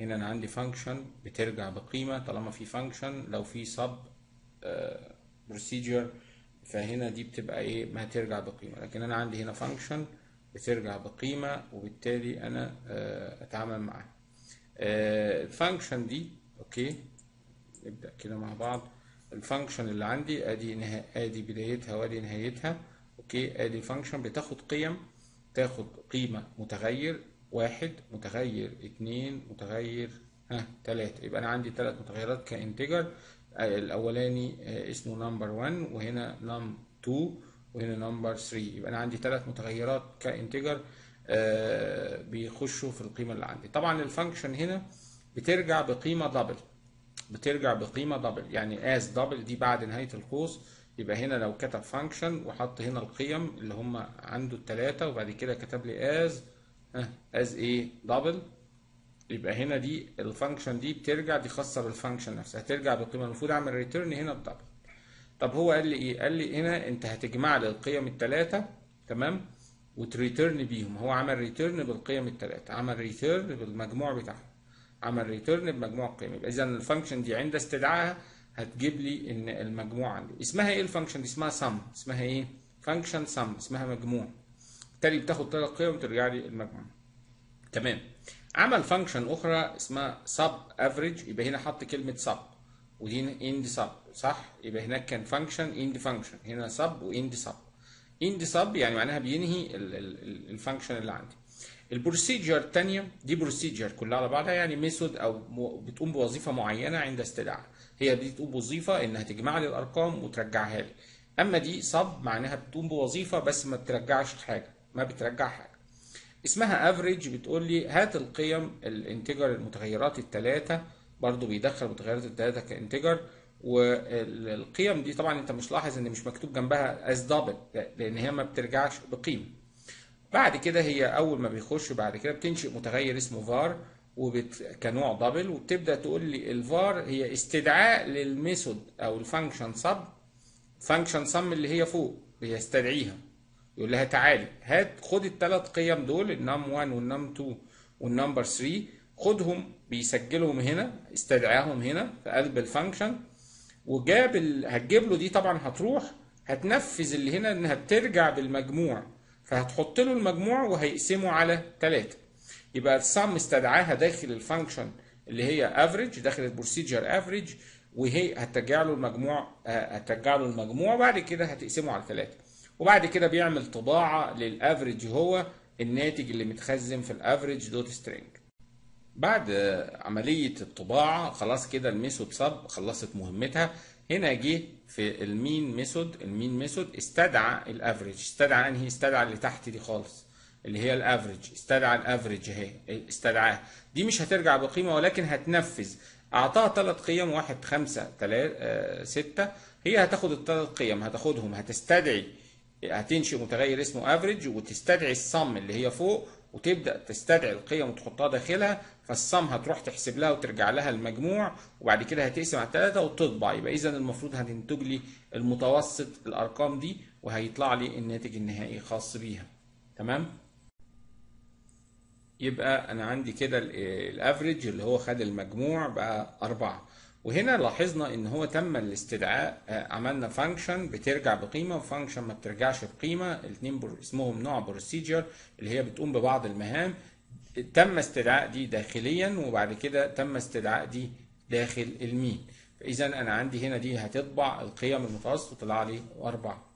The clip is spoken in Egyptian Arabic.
هنا انا عندي فانكشن بترجع بقيمه طالما في فانكشن لو في سب بروسيجر فهنا دي بتبقى ايه ما هترجع بقيمه لكن انا عندي هنا فانكشن بترجع بقيمه وبالتالي انا آه، اتعامل معاها الفانكشن دي اوكي نبدا كده مع بعض الفانكشن اللي عندي ادي نها... ادي بدايتها وادي نهايتها اوكي ادي الفانكشن بتاخد قيم تاخد قيمه متغير واحد متغير اتنين متغير ها تلاتة يبقى انا عندي تلات متغيرات كانتجر آه، الاولاني آه، اسمه نمبر 1 وهنا نم 2 وهنا نمبر 3 يبقى انا عندي تلات متغيرات كانتجر آه، بيخشوا في القيمه اللي عندي طبعا الفانكشن هنا بترجع بقيمه دبل بترجع بقيمه دبل يعني از دبل دي بعد نهايه القوس يبقى هنا لو كتب فانكشن وحط هنا القيم اللي هم عنده الثلاثه وبعد كده كتب لي از از ايه دبل يبقى هنا دي الفانكشن دي بترجع دي خاصه بالفانكشن نفسها هترجع بالقيمه المفروض اعمل ريتيرن هنا بدبل طب هو قال لي ايه قال لي هنا انت هتجمع لي القيم الثلاثه تمام وتريتيرن بيهم هو عمل ريتيرن بالقيم الثلاثه عمل ريتيرن بالمجموع بتاعهم عمل ريتيرن بمجموع القيم يبقى اذا الفانكشن دي عند استدعائها هتجيب لي ان المجموع عندي اسمها ايه الفانكشن دي اسمها سم اسمها ايه فانكشن سم اسمها مجموع بالتالي بتاخد ثلاث قيم وترجع لي المجموع تمام عمل فانكشن اخرى اسمها سب افريج يبقى هنا حط كلمه سب ودي اند سب صح يبقى هناك كان فانكشن اند فانكشن هنا سب واند سب اند سب يعني معناها بينهي الفانكشن اللي عندي البروسيجر الثانيه دي بروسيجر كلها على بعضها يعني ميثود او م- بتقوم بوظيفه معينه عند استدعاء هي دي بتقوم بوظيفه انها تجمع لي الارقام وترجعها لي اما دي سب معناها بتقوم بوظيفه بس ما بترجعش حاجه ما بترجع حاجه اسمها افريج بتقول لي هات القيم الانتجر المتغيرات الثلاثه برضو بيدخل المتغيرات الثلاثه كانتجر والقيم دي طبعا انت مش لاحظ ان مش مكتوب جنبها از دبل لان هي ما بترجعش بقيمه بعد كده هي اول ما بيخش بعد كده بتنشئ متغير اسمه فار وبت... كنوع دبل وبتبدا تقول لي الفار هي استدعاء للميثود او الفانكشن سب فانكشن سم اللي هي فوق بيستدعيها يقول لها تعالي هات خد الثلاث قيم دول النم 1 والنم 2 والنمبر 3 خدهم بيسجلهم هنا استدعاهم هنا في قلب الفانكشن وجاب ال... هتجيب له دي طبعا هتروح هتنفذ اللي هنا انها بترجع بالمجموع فهتحط له المجموع وهيقسمه على 3 يبقى السم استدعاها داخل الفانكشن اللي هي افريج داخل البروسيجر افريج وهي هترجع له المجموع آه، هترجع له المجموع وبعد كده هتقسمه على 3 وبعد كده بيعمل طباعه للافريج هو الناتج اللي متخزن في الافريج دوت سترينج بعد عملية الطباعة خلاص كده الميثود سب خلصت مهمتها هنا جه في المين ميثود المين ميثود استدعى الافريج استدعى انهي استدعى اللي تحت دي خالص اللي هي الافريج استدعى الافريج اهي استدعاه دي مش هترجع بقيمة ولكن هتنفذ اعطاها ثلاث قيم واحد خمسة تلاتة ستة هي هتاخد الثلاث قيم هتاخدهم هتستدعي هتنشئ متغير اسمه افريج وتستدعي الصم اللي هي فوق وتبدا تستدعي القيم وتحطها داخلها فالصم هتروح تحسب لها وترجع لها المجموع وبعد كده هتقسم على ثلاثه وتطبع يبقى اذا المفروض هتنتج لي المتوسط الارقام دي وهيطلع لي الناتج النهائي خاص بيها تمام يبقى انا عندي كده الافريج اللي هو خد المجموع بقى أربعة وهنا لاحظنا ان هو تم الاستدعاء آه، عملنا فانكشن بترجع بقيمه وفانكشن ما بترجعش بقيمه الاثنين بر... اسمهم نوع بروسيجر اللي هي بتقوم ببعض المهام تم استدعاء دي داخليا وبعد كده تم استدعاء دي داخل المين فاذا انا عندي هنا دي هتطبع القيم المتوسطه طلع لي أربعة